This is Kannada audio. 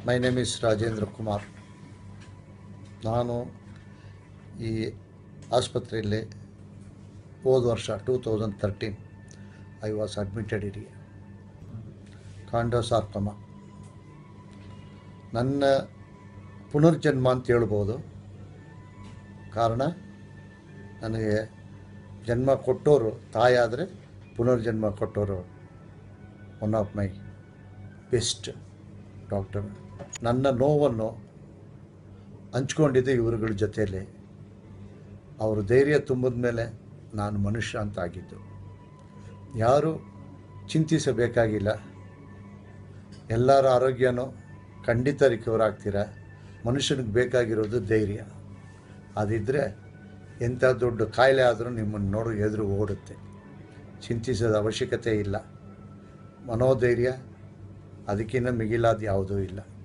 my name is Rajendra Kumar ನಾನು ಈ ಆಸ್ಪತ್ರೆಯಲ್ಲಿ ಹೋದ ವರ್ಷ two thousand thirteen I was admitted ಇರಿ ಕಾಂಡೋಸಾರ್ಕಮ ನನ್ನ ಪುನರ್ಜನ್ಮ ಅಂತ ಹೇಳ್ಬೋದು ಕಾರಣ ನನಗೆ ಜನ್ಮ ಕೊಟ್ಟೋರು ತಾಯಾದರೆ ಪುನರ್ಜನ್ಮ ಕೊಟ್ಟೋರು one of my best doctor ನನ್ನ ನೋವನ್ನು ಹಂಚ್ಕೊಂಡಿದ್ದೆ ಇವರುಗಳ ಜೊತೆಯಲ್ಲಿ ಅವರು ಧೈರ್ಯ ತುಂಬಿದ ಮೇಲೆ ನಾನು ಮನುಷ್ಯ ಅಂತ ಆಗಿದ್ದು ಯಾರು ಚಿಂತಿಸಬೇಕಾಗಿಲ್ಲ ಎಲ್ಲರ ಆರೋಗ್ಯನೂ ಖಂಡಿತ ರಿಕವರ್ ಆಗ್ತೀರ ಮನುಷ್ಯನಿಗೆ ಬೇಕಾಗಿರೋದು ಧೈರ್ಯ ಅದಿದ್ದರೆ ಎಂಥ ದೊಡ್ಡ ಕಾಯಿಲೆ ಆದರೂ ನಿಮ್ಮನ್ನು ನೋಡು ಎದುರು ಓಡುತ್ತೆ ಚಿಂತಿಸೋದ ಅವಶ್ಯಕತೆ ಇಲ್ಲ ಮನೋಧೈರ್ಯ ಅದಕ್ಕಿಂತ ಮಿಗಿಲಾದ ಯಾವುದೂ ಇಲ್ಲ